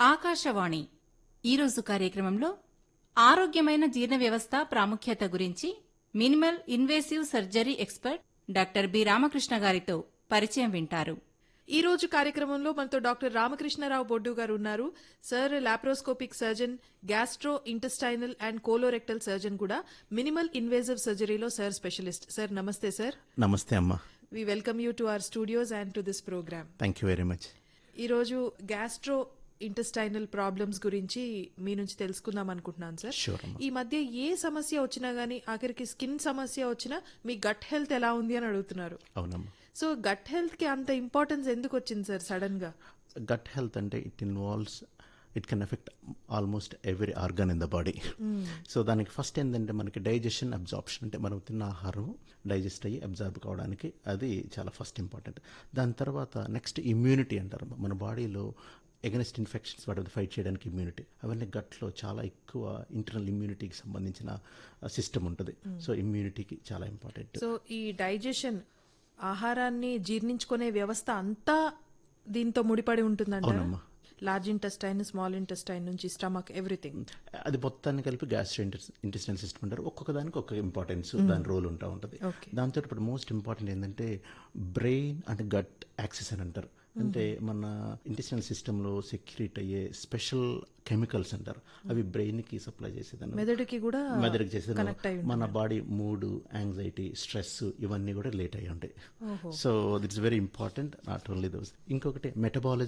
ఆకాశవాణి ఈరోజు కార్యక్రమంలో ఆరోగ్యమైన జీర్ణ వ్యవస్థ ప్రాముఖ్యత గురించి minimal invasive surgery expert doctor B Ramakrishna గారితో పరిచయం వింటారు ఈ రోజు కార్యక్రమంలో మనతో డాక్టర్ రామకృష్ణరావు బొడ్డు గారు ఉన్నారు sir laparoscopic surgeon gastro intestinal and colorectal surgeon కూడా మినిమల్ ఇన్వేజివ్ సర్జరీలో సార్ స్పెషలిస్ట్ సార్ నమస్తే సార్ నమస్తే అమ్మా we welcome you to our studios and to this program thank you very much ఈరోజు గ్యాస్ట్రో ఇంటెస్టైనల్ ప్రాబ్లమ్స్ గురించి మీ నుంచి తెలుసుకుందాం అనుకుంటున్నాను సార్ Sure, అమ్మా. ఈ మధ్య ఏ సమస్య వచ్చినా గానీ ఆఖరికి స్కిన్ సమస్య వచ్చినా మీ గట్ హెల్త్ ఎలా ఉంది అని అడుగుతున్నారు అవునమ్మా సో గట్ హెల్త్ కి అంత ఇంపార్టెన్స్ ఎందుకు వచ్చింది సార్ సడన్ గా గట్ హెల్త్ అంటే it involves it can affect almost every organ in the body so దానికి ఫస్ట్ ఏంటంటే మనకి డైజెషన్ అబ్జార్ప్షన్ అంటే మనం తిన్న ఆహారం డైజెస్ట్ అయ్యి అబ్జార్బ్ కావడానికి అది చాలా ఫస్ట్ ఇంపార్టెంట్ దాని తర్వాత నెక్స్ట్ ఇమ్యూనిటీ అంటారు మన బాడీలో ఎగనెస్ట్ ఇన్ఫెక్షన్స్ వాటి ఫైట్ చేయడానికి ఇమ్యూనిటీ అవన్నీ గట్లో చాలా ఎక్కువ ఇంటర్నల్ ఇమ్యూనిటీకి సంబంధించిన సిస్టమ్ ఉంటుంది సో ఇమ్యూనిటీకి చాలా ఇంపార్టెంట్ సో ఈ డైజెషన్ ఆహారాన్ని జీర్ణించుకునే వ్యవస్థ అంతా దీంతో ముడిపడి ఉంటుందంటారా అవునమ్మా. లార్జ్ ఇంటెస్టైన్ స్మాల్ ఇంటెస్టైన్ నుంచి స్టమక్ ఎవ్రీథింగ్ అది మొత్తాన్ని కలిపి గ్యాస్ట్రో ఇంటెస్టైనల్ సిస్టమ్ అంటారు ఒక్కొక్క దానికి ఒక్కొక్క ఇంపార్టెన్స్ దాని రోల్ ఉంటా ఉంటుంది Okay. దాంతో ఇప్పుడు మోస్ట్ ఇంపార్టెంట్ ఏంటంటే బ్రెయిన్ అండ్ గట్ యాక్సెస్ అని అంటారు అంటే మన ఇంటెస్టైనల్ సిస్టంలో సెక్యూరిట్ అయ్యే స్పెషల్ కెమికల్స్ అంటారు అవి బ్రెయిన్ కి సప్లై చేసేదాన్ని మెదడుకి కూడా మెదడుకి చేసేది connect అయి మన బాడీ మూడ్ యాంగ్జైటీ స్ట్రెస్ ఇవన్నీ కూడా లేట్ అయ్యి ఉంటాయి so that's very important not only those ఇంకొకటి మెటబాలిజం